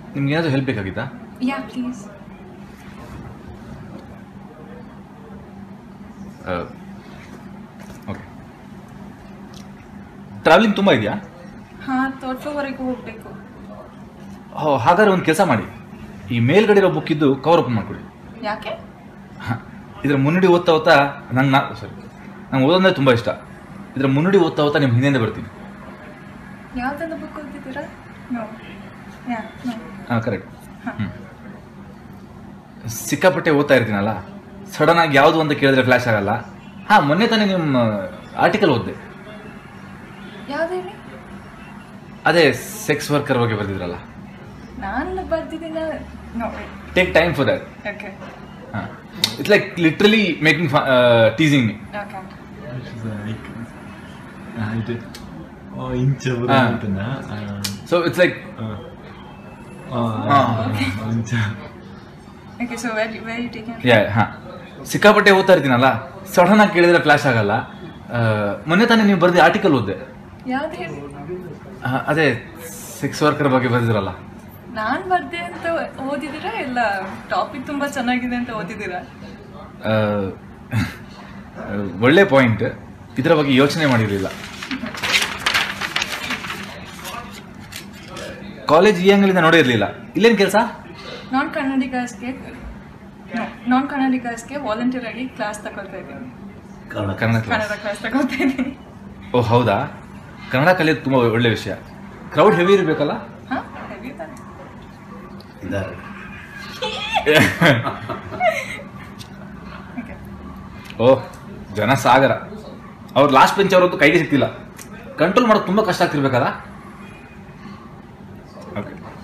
ನಿಮ್ಗೆ ಏನಾದರೂ ಹೆಲ್ಪ್ ಬೇಕಾಗಿತ್ತಾ Yeah, please. ಓಕೆ ಟ್ರಾವೆಲಿಂಗ್ ತುಂಬ ಇದೆಯಾ ಹಾ ತೋಟದವರೆಗೂ ಹೋಗ್ಬೇಕು ಓ ಹಾಗಾದ್ರೆ ಒಂದು ಕೆಲಸ ಮಾಡಿ ಈ ಮೇಲ್ಗಡೆ ಇರೋ ಬುಕ್ ಇದ್ದು ಕವರ್ ಓಪನ್ ಮಾಡಿಕೊಡಿ ಯಾಕೆ ಇದರ ಮುನ್ನುಡಿ ಓದ್ತಾ ಓದ್ತಾ ನಂಗೆ ನಾ ಸಾರಿ ನಂಗೆ ಓದೋದಂದ್ರೆ ತುಂಬ ಇಷ್ಟ ಇದರ ಮುನ್ನುಡಿ ಓದ್ತಾ ಓದ್ತಾ ನಿಮ್ಮ ಹಿಂದೆಂದ ಬರ್ತೀನಿ ಯಾವ್ದೊಂದು ಬುಕ್ ಓದಿದ್ದೀರಾ ನೋ ಯಾ ನೋ ಹಾಂ ಕರೆಕ್ಟ್ ಹಾ. ಹ್ಞೂ ಸಿಕ್ಕಾಪಟ್ಟೆ ಓದ್ತಾ ಇರ್ತೀನಲ್ಲ ಸಡನ್ ಆಗಿ ಯಾವುದು ಅಂತ ಕೇಳಿದ್ರೆ ಫ್ಲ್ಯಾಶ್ ಆಗಲ್ಲ ಹಾಂ ಮೊನ್ನೆ ತಾನೇ ನಿಮ್ಮ ಆರ್ಟಿಕಲ್ ಓದಿದೆ ಯಾವ್ದು ಹೇಳಿ ಅದೇ ಸೆಕ್ಸ್ ವರ್ಕರ್ ಬಗ್ಗೆ ಬರೆದಿದ್ರಲ್ಲ ನಾನು ಬರ್ದಿದ್ದೀನ no take time for that okay ಹಾಂ it's like literally making teasing me okay ಇದು ಇಂಚ ಹಾ. ಅಂತನಾ ಸೊ ಇಟ್ಸ್ ಲೈಕ್ ಇಂಚ okay so very very taken yeah ಹಾಂ ಸಿಕ್ಕಾಪಟ್ಟೆ ಓದ್ತಾ ಇರ್ತೀನಲ್ಲ ಸಡನ್ ಆಗಿ ಕೇಳಿದ್ರೆ ಫ್ಲ್ಯಾಶ್ ಆಗಲ್ಲ ಆ, ಮೊನ್ನೆ ತಾನೇ ನೀವು ಬರೆದ ಆರ್ಟಿಕಲ್ ಓದಿದೆ ಯಾವ್ದು ಹೇಳಿ ಆ, ಅದೇ ಸೆಕ್ಸ್ ವರ್ಕರ್ ಬಗ್ಗೆ ಬರೆದಿರಲ್ಲ ನಾನು ಬರ್ದೆ ಅಂತ ಓದಿದ್ದೀರಾ ಇಲ್ಲ ಟಾಪಿಕ್ ತುಂಬಾ ಚೆನ್ನಾಗಿದೆ ಅಂತ ಓದಿದ್ದೀರಾ ಆ, ಒಳ್ಳೆ ಪಾಯಿಂಟ್ ಇದರ ಬಗ್ಗೆ ಯೋಚನೆ ಮಾಡಿರಲಿಲ್ಲ ಕಾಲೇಜ್ ಈ ಅಂಗಲಿಂದ ನೋಡಿರಲಿಲ್ಲ ಇಲ್ಲೇನು ಕೆಲಸ ನಾನ್ ಕನ್ನಡಿಗರ್ಸ್ಗೆ ನಾನ್ ಕನ್ನಡಿಗರ್ಸ್ಗೆ ವಾಲಂಟಿಯರ್ ಆಗಿ ಕ್ಲಾಸ್ ತಗೊಳ್ತಾ ಇದ್ದೀನಿ ಕನ್ನಡ ಕನ್ನಡ ಕ್ಲಾಸ್ ಕ್ಲಾಸ್ ತಗೊಳ್ತಾ ಇದ್ದೀನಿ ಓ ಹೌದಾ ಕನ್ನಡ ಕಲಿಯೋದು ತುಂಬ ಒಳ್ಳೆ ವಿಷಯ ಕ್ರೌಡ್ ಹೆವಿ ಇರಬೇಕಲ್ಲ ಹಾ ಹೆವಿ ತಾನೆ ಇದ್ದಾರೆ ಓಕೆ ಓ ಜನ ಸಾಗರ ಅವ್ರು ಲಾಸ್ಟ್ ಬೆಂಚ್ ಅವರದ್ದು ಕೈಗೆ ಸಿಕ್ತಿಲ್ಲ ಕಂಟ್ರೋಲ್ ಮಾಡೋದು ತುಂಬ ಕಷ್ಟ ಆಗ್ತಿರ್ಬೇಕಲ್ಲ ಓಕೆ